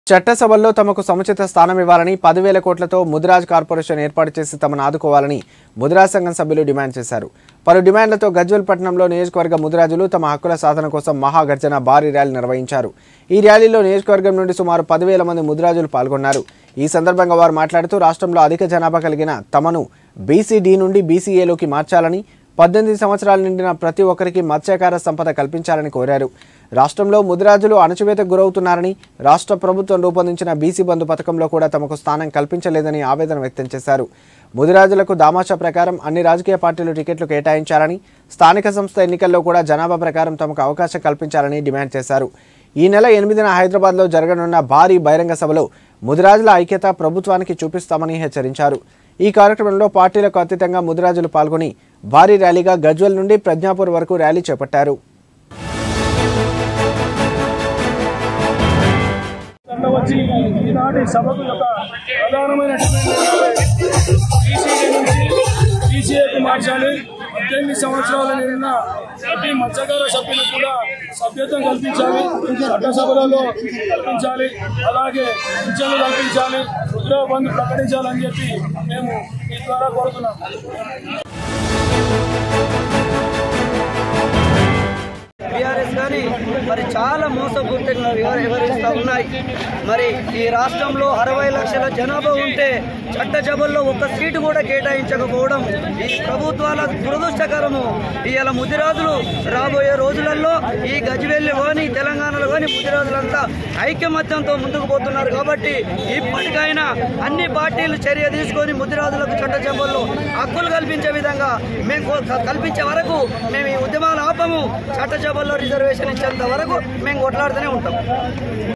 చట్టసభల్లో తమకు సముచిత స్థానం ఇవ్వాలని పదివేల కోట్లతో ముదిరాజ్ కార్పొరేషన్ ఏర్పాటు చేసి తమను ఆదుకోవాలని ముదిరాజ్ సంఘం సభ్యులు డిమాండ్ చేశారు పలు డిమాండ్లతో గజ్వెల్ పట్టణంలో నియోజకవర్గ ముదిరాజులు తమ హక్కుల సాధన కోసం మహాగర్జన భారీ ర్యాలీ నిర్వహించారు ఈ ర్యాలీలో నియోజకవర్గం నుండి సుమారు పదివేల మంది ముదిరాజులు పాల్గొన్నారు ఈ సందర్భంగా వారు మాట్లాడుతూ రాష్ట్రంలో అధిక జనాభా కలిగిన తమను బీసీడీ నుండి బీసీఏలోకి మార్చాలని పద్దెనిమిది సంవత్సరాలు నిండిన ప్రతి ఒక్కరికి మత్స్యకార సంపద కల్పించాలని కోరారు రాష్ట్రంలో ముదిరాజులు అణచివేతకు గురవుతున్నారని రాష్ట్ర ప్రభుత్వం రూపొందించిన బీసీ బంధు పథకంలో కూడా తమకు స్థానం కల్పించలేదని ఆవేదన వ్యక్తం చేశారు ముదిరాజులకు దామాషా ప్రకారం అన్ని రాజకీయ పార్టీలు టికెట్లు కేటాయించాలని స్థానిక సంస్థ ఎన్నికల్లో కూడా జనాభా ప్రకారం తమకు అవకాశం కల్పించాలని డిమాండ్ చేశారు ఈ నెల ఎనిమిదిన హైదరాబాద్లో జరగనున్న భారీ బహిరంగ సభలో ముదిరాజుల ఐక్యత ప్రభుత్వానికి చూపిస్తామని హెచ్చరించారు ఈ కార్యక్రమంలో పార్టీలకు అతీతంగా ముదిరాజులు పాల్గొని భారీ ర్యాలీగా గజ్వెల్ నుండి ప్రజ్ఞాపూర్ వరకు ర్యాలీ చేపట్టారు అట్లా వచ్చి ఈనాటి సభకు యొక్క ప్రధానమైన బీసీడీ నుంచి బీసీఏకి మార్చాలి పద్దెనిమిది సంవత్సరాలు నిన్న ప్రతి మత్స్యకార సభ్యులకు కూడా సభ్యత్వం కల్పించాలి చట్టసభలలో కల్పించాలి అలాగే పింఛన్లు కల్పించాలి ఉద్యోగ బంధు ప్రకటించాలని చెప్పి మేము ఈ ద్వారా కోరుతున్నాం బీఆర్ఎస్ కానీ మరి చాలా మోసపూరితంగా వివర- వివరిస్తూ ఉన్నాయి మరి ఈ రాష్ట్రంలో అరవై లక్షల జనాభా ఉంటే చట్టసభల్లో ఒక్క సీటు కూడా కేటాయించకపోవడం ఈ ప్రభుత్వాల దురదృష్టకరము ఇవాళ ముదిరాజులు రాబోయే రోజులలో ఈ గజ్వెల్లి కానీ తెలంగాణలో కానీ ముదిరాజులంతా ఐక్యమత్యంతో ముందుకు పోతున్నారు కాబట్టి ఇప్పటికైనా అన్ని పార్టీలు చర్య తీసుకొని ముదిరాజులకు చట్టసభల్లో హక్కులు కల్పించే విధంగా మేము కో- కల్పించే వరకు మేము ఈ ఉద్యమాలు ఆపము చట్టసభల్లో రిజర్వేషన్ ఇచ్చేంత వరకు మేము కొట్లాడుతూనే ఉంటాం